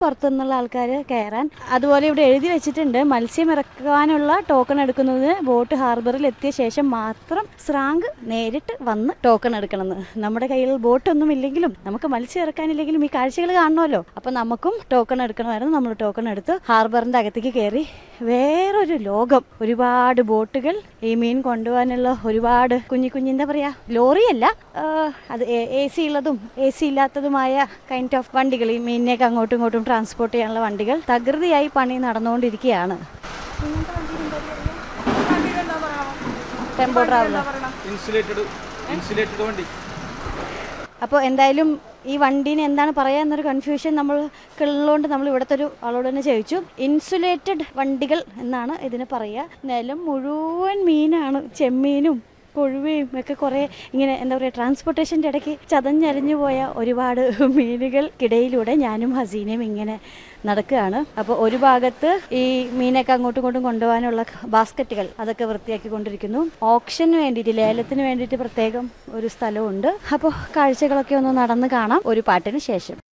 പുറത്തുനിന്നുള്ള ആൾക്കാർ കയറാൻ അതുപോലെ ഇവിടെ എഴുതി വെച്ചിട്ടുണ്ട് മത്സ്യം ഇറക്കാനുള്ള ടോക്കൺ എടുക്കുന്നതിന് ബോട്ട് ഹാർബറിൽ എത്തിയ ശേഷം മാത്രം സ്രാങ്ക് നേരിട്ട് വന്ന് ടോക്കൺ എടുക്കണമെന്ന് നമ്മുടെ കയ്യിൽ ബോട്ടൊന്നും ഇല്ലെങ്കിലും നമുക്ക് മത്സ്യം ഇറക്കാനില്ലെങ്കിലും ഈ കാഴ്ചകൾ കാണണമല്ലോ അപ്പം നമുക്കും ടോക്കൺ എടുക്കണമായിരുന്നു നമ്മൾ ടോക്കൺ എടുത്ത് ഹാർബറിൻ്റെ അകത്തേക്ക് കയറി വേറൊരു ലോകം ഒരുപാട് ബോട്ടുകൾ ഈ മീൻ കൊണ്ടുപോകാനുള്ള ഒരുപാട് കുഞ്ഞു കുഞ്ഞു എന്താ പറയാ ലോറിയല്ല ആ, അത് എ സി ഉള്ളതും എ സി ഇല്ലാത്തതുമായ കൈൻഡ് ഓഫ് വണ്ടികൾ ഈ മീനിനെയൊക്കെ അങ്ങോട്ടും ഇങ്ങോട്ടും ട്രാൻസ്പോർട്ട് ചെയ്യാനുള്ള വണ്ടികൾ തകൃതിയായി പണി നടന്നുകൊണ്ടിരിക്കുകയാണ് ടെമ്പോ ട്രാവലർ ഇൻസുലേറ്റഡ് ഇൻസുലേറ്റഡ് വണ്ടി അപ്പോൾ എന്തായാലും ഈ വണ്ടീനെ എന്താണ് പറയുക എന്നൊരു കൺഫ്യൂഷൻ നമ്മൾ ഉള്ളതുകൊണ്ട് നമ്മൾ ഇവിടുത്തെ ഒരു ആളോട് തന്നെ ചോദിച്ചു ഇൻസുലേറ്റഡ് വണ്ടികൾ എന്നാണ് ഇതിന് പറയുക നിലം മുഴുവൻ മീനാണ് ചെമ്മീനും കൊഴുവയും ഒക്കെ കുറേ ഇങ്ങനെ എന്താ പറയുക ട്രാൻസ്പോർട്ടേഷൻ്റെ ഇടയ്ക്ക് ചതഞ്ഞരിഞ്ഞു പോയ ഒരുപാട് മീനുകൾക്കിടയിലൂടെ ഞാനും ഹസീനയും ഇങ്ങനെ നടക്കുകയാണ് അപ്പോൾ ഒരു ഭാഗത്ത് ഈ മീനൊക്കെ അങ്ങോട്ടും ഇങ്ങോട്ടും കൊണ്ടുപോകാനുള്ള ബാസ്ക്കറ്റുകൾ അതൊക്കെ വൃത്തിയാക്കി കൊണ്ടിരിക്കുന്നു ഓപ്ഷന് വേണ്ടിയിട്ട് ലേലത്തിന് വേണ്ടിയിട്ട് പ്രത്യേകം ഒരു സ്ഥലമുണ്ട് അപ്പോൾ കാഴ്ചകളൊക്കെ ഒന്ന് നടന്ന് കാണാം ഒരു പാട്ടിന് ശേഷം